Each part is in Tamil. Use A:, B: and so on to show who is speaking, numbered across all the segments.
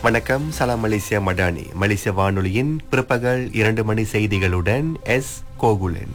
A: வணக்கம் சலாம் மலேசியா மடானி மலேசிய வானொலியின் பிற்பகல் இரண்டு மணி செய்திகளுடன் எஸ் கோகுலன்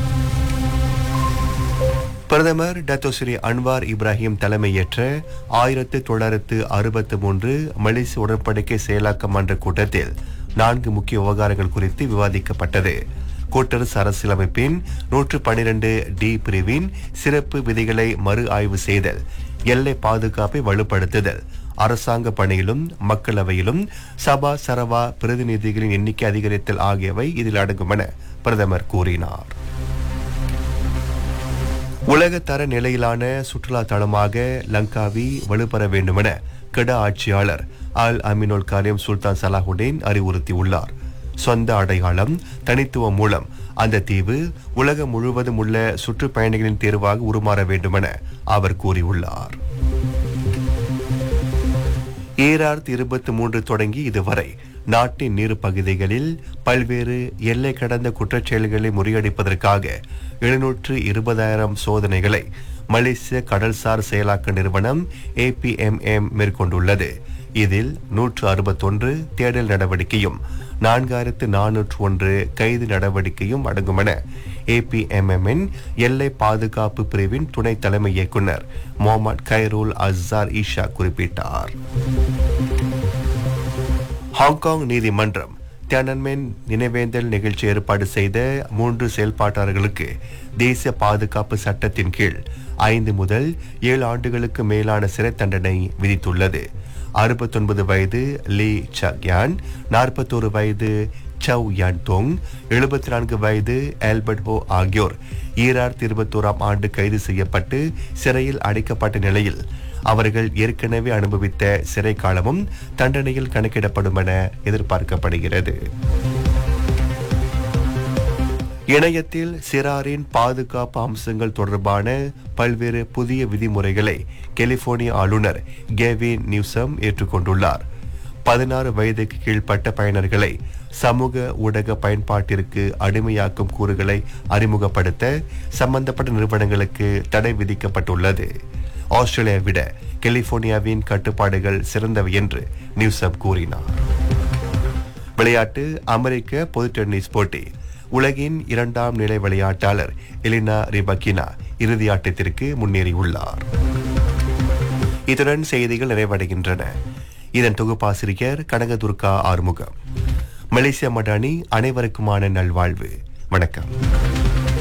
A: பிரதமர் டத்தோஸ்ரீ அன்வார் இப்ராஹிம் தலைமையேற்ற ஆயிரத்து தொள்ளாயிரத்து அறுபத்து மூன்று மலேசிய உடன்படிக்கை செயலாக்க மன்ற கூட்டத்தில் நான்கு முக்கிய விவகாரங்கள் குறித்து விவாதிக்கப்பட்டது கூட்டரசு அரசியலமைப்பின் நூற்று பனிரெண்டு டி பிரிவின் சிறப்பு விதிகளை மறு ஆய்வு செய்தல் எல்லை பாதுகாப்பை வலுப்படுத்துதல் அரசாங்க பணியிலும் மக்களவையிலும் சபா சரவா பிரதிநிதிகளின் எண்ணிக்கை அதிகரித்தல் ஆகியவை இதில் அடங்கும் என பிரதமர் கூறினார் உலக தர நிலையிலான சுற்றுலா தளமாக லங்காவி வலுப்பெற வேண்டுமென கெட ஆட்சியாளர் அல் அமினுல் காரியம் சுல்தான் சலாஹுடீன் அறிவுறுத்தியுள்ளார் சொந்த அடையாளம் தனித்துவம் மூலம் அந்த தீவு உலகம் முழுவதும் உள்ள சுற்றுப்பயணிகளின் தேர்வாக உருமாற வேண்டுமென அவர் கூறியுள்ளார் ஈராயிரத்தி இருபத்தி மூன்று தொடங்கி இதுவரை நாட்டின் நீர் பகுதிகளில் பல்வேறு எல்லை கடந்த குற்றச்செயல்களை முறியடிப்பதற்காக எழுநூற்று இருபதாயிரம் சோதனைகளை மலேசிய கடல்சார் செயலாக்க நிறுவனம் ஏபிஎம்எம் மேற்கொண்டுள்ளது இதில் நூற்று அறுபத்தொன்று தேடல் நடவடிக்கையும் நான்காயிரத்து நானூற்று ஒன்று கைது நடவடிக்கையும் அடங்கும் என ஏபிஎம்எம்மின் எல்லை பாதுகாப்பு பிரிவின் துணை தலைமை இயக்குனர் முகமது கைரூல் அஸ்ஸார் ஈஷா குறிப்பிட்டார் ஹாங்காங் நீதிமன்றம் தியானன்மென் நினைவேந்தல் நிகழ்ச்சி ஏற்பாடு செய்த மூன்று செயல்பாட்டாளர்களுக்கு தேசிய பாதுகாப்பு சட்டத்தின் கீழ் ஐந்து முதல் ஏழு ஆண்டுகளுக்கு மேலான சிறை தண்டனை விதித்துள்ளது அறுபத்தொன்பது வயது லீ சக்யான் நாற்பத்தோரு வயது சவ் யான் தோங் எழுபத்தி நான்கு வயது ஆல்பர்ட் ஹோ ஆகியோர் ஈராயிரத்தி இருபத்தோராம் ஆண்டு கைது செய்யப்பட்டு சிறையில் அடைக்கப்பட்ட நிலையில் அவர்கள் ஏற்கனவே அனுபவித்த சிறை காலமும் தண்டனையில் கணக்கிடப்படும் என எதிர்பார்க்கப்படுகிறது இணையத்தில் சிறாரின் பாதுகாப்பு அம்சங்கள் தொடர்பான பல்வேறு புதிய விதிமுறைகளை கலிபோர்னியா ஆளுநர் கேவின் நியூசம் ஏற்றுக்கொண்டுள்ளார் பதினாறு வயதுக்கு கீழ்ப்பட்ட பயனர்களை சமூக ஊடக பயன்பாட்டிற்கு அடிமையாக்கும் கூறுகளை அறிமுகப்படுத்த சம்பந்தப்பட்ட நிறுவனங்களுக்கு தடை விதிக்கப்பட்டுள்ளது ஆஸ்திரேலியாவை விட கலிபோர்னியாவின் கட்டுப்பாடுகள் சிறந்தவை என்று நியூசம் கூறினார் விளையாட்டு அமெரிக்க பொது டென்னிஸ் போட்டி உலகின் இரண்டாம் நிலை விளையாட்டாளர் எலினா ரிபக்கினா இறுதி ஆட்டத்திற்கு முன்னேறியுள்ளார் இத்துடன் செய்திகள் நிறைவடைகின்றன இதன் தொகுப்பாசிரியர் கனகதுர்கா ஆறுமுகம் மலேசியா மடானி அனைவருக்குமான நல்வாழ்வு வணக்கம்